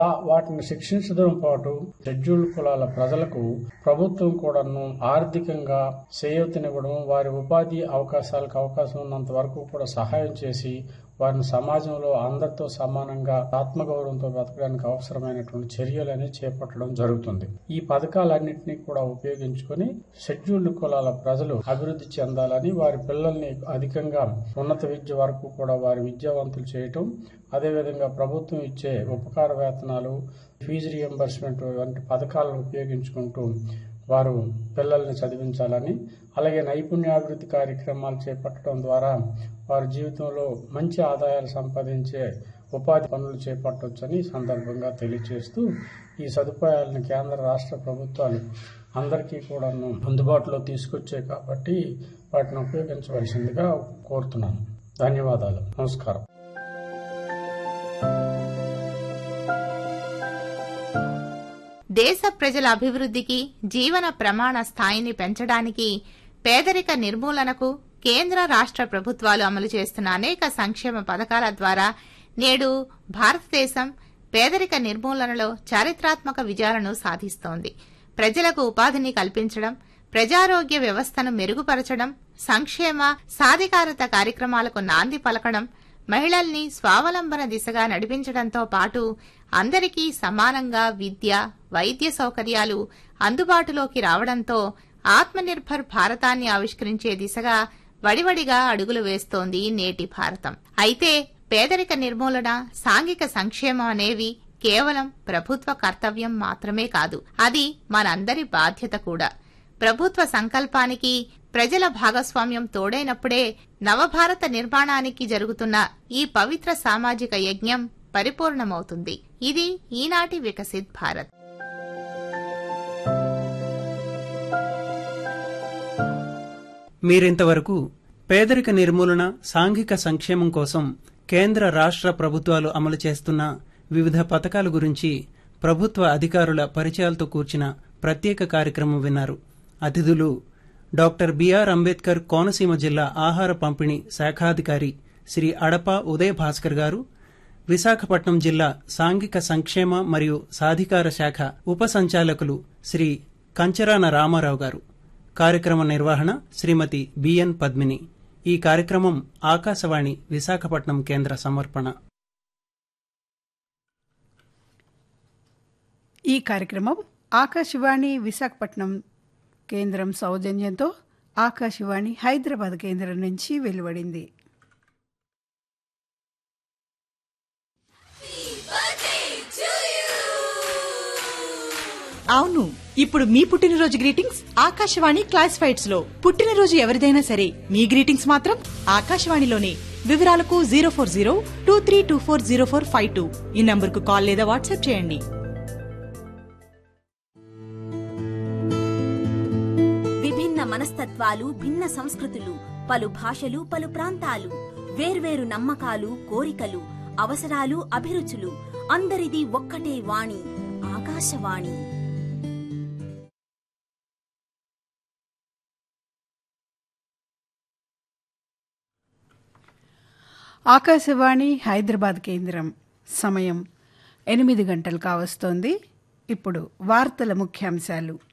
వాటిని శిక్షించడం పాటు షెడ్యూల్డ్ కులాల ప్రజలకు ప్రభుత్వం కూడాను ఆర్థికంగా చేయూతనివ్వడం వారి ఉపాధి అవకాశాలకు అవకాశం ఉన్నంత వరకు కూడా సహాయం చేసి వారిని సమాజంలో అందరితో సమానంగా ఆత్మగౌరవంతో బతకడానికి అవసరమైనటువంటి చర్యలని చేపట్టడం జరుగుతుంది ఈ పథకాలన్నింటినీ కూడా ఉపయోగించుకొని షెడ్యూల్డ్ కులాల ప్రజలు అభివృద్ధి చెందాలని వారి పిల్లల్ని అధికంగా ఉన్నత విద్య వరకు కూడా వారి విద్యావంతులు చేయటం అదేవిధంగా ప్రభుత్వం ఇచ్చే ఉపకార వేతనాలు ఫీజు రియంబర్స్మెంట్ వంటి పథకాలను ఉపయోగించుకుంటూ వారు పిల్లల్ని చదివించాలని అలాగే నైపుణ్యాభివృద్ధి కార్యక్రమాలు చేపట్టడం ద్వారా వారి జీవితంలో మంచి ఆదాయాలు సంపాదించే ఉపాధి పనులు చేపట్టవచ్చని ఈ సందర్భంగా తెలియజేస్తూ ఈ సదుపాయాలను కేంద్ర రాష్ట్ర ప్రభుత్వాలు అందరికీ కూడాను అందుబాటులో తీసుకొచ్చాయి కాబట్టి వాటిని ఉపయోగించవలసిందిగా కోరుతున్నాను ధన్యవాదాలు నమస్కారం దేశ ప్రజల అభివృద్ధికి జీవన ప్రమాణ స్థాయిని పెంచడానికి పేదరిక నిర్మూలనకు కేంద్ర రాష్ట్ర ప్రభుత్వాలు అమలు చేస్తున్న అనేక సంక్షేమ పథకాల ద్వారా నేడు భారతదేశం పేదరిక నిర్మూలనలో చారిత్రాత్మక విజయాలను సాధిస్తోంది ప్రజలకు ఉపాధిని కల్పించడం ప్రజారోగ్య వ్యవస్థను మెరుగుపరచడం సంక్షేమ సాధికారత కార్యక్రమాలకు నాంది పలకడం మహిళల్ని స్వావలంబన దిశగా నడిపించడంతో పాటు అందరికీ సమానంగా విద్య వైద్య సౌకర్యాలు అందుబాటులోకి రావడంతో ఆత్మనిర్భర్ భారతాన్ని ఆవిష్కరించే దిశగా వడివడిగా అడుగులు వేస్తోంది నేటి భారతం అయితే పేదరిక నిర్మూలన సాంఘిక సంక్షేమం అనేవి కేవలం ప్రభుత్వ కర్తవ్యం మాత్రమే కాదు అది మనందరి బాధ్యత కూడా ప్రభుత్వ సంకల్పానికి ప్రజల భాగస్వామ్యం తోడైనప్పుడే నవభారత నిర్మాణానికి జరుగుతున్న ఈ పవిత్ర సామాజిక యజ్ఞం పరిపూర్ణమవుతుంది ఇది ఈనాటి వికసిత్ భారత్ మీరింతవరకు పేదరిక నిర్మూలన సాంఘిక సంక్షేమం కోసం కేంద్ర రాష్ట్ర ప్రభుత్వాలు అమలు చేస్తున్న వివిధ పథకాల గురించి ప్రభుత్వ అధికారుల పరిచయాలతో కూర్చిన ప్రత్యేక కార్యక్రమం విన్నారు అతిథులు డాక్టర్ బిఆర్ అంబేద్కర్ కోనసీమ జిల్లా ఆహార పంపిణీ శాఖాధికారి శ్రీ అడప ఉదయ భాస్కర్ గారు విశాఖపట్నం జిల్లా సాంఘిక సంక్షేమ మరియు సాధికార శాఖ ఉప సంచాలకులు శ్రీ కంచరాన రామారావు గారు కార్యక్రమ నిర్వహణ శ్రీమతి బిఎన్ పద్మిని ఈ కార్యక్రమం ఆకాశవాణి విశాఖపట్నం కేంద్ర సమర్పణ ఈ కార్యక్రమం ఆకాశవాణి విశాఖపట్నం కేంద్రం సౌజన్యంతో ఆకాశవాణి హైదరాబాద్ కేంద్రం నుంచి వెలువడింది అవును ఇప్పుడు మీ పుట్టినరోజు గ్రీటింగ్స్ ఆకాశవాణి క్లాసిఫైడ్స్ లో పుట్టినరోజు ఎవరిదైనా సరే మీ గ్రీటింగ్స్ మాత్రం ఆకాశవాణిలోనే వివరాలకు zero four zero two three two four zero four five two ఈ నంబర్ కు కాల్ లేదా వాట్సాప్ చేయండి విభిన్న మనస్తత్వాలు భిన్న సంస్కృతులు పలు భాషలు పలు ప్రాంతాలు వేర్వేరు నమ్మకాలు కోరికలు అవసరాలు అభిరుచులు అందరిది ఒక్కటే వాణి ఆకాశవాణి ఆకాశవాణి హైదరాబాద్ కేంద్రం సమయం ఎనిమిది గంటలు కావస్తోంది ఇప్పుడు వార్తల ముఖ్యాంశాలు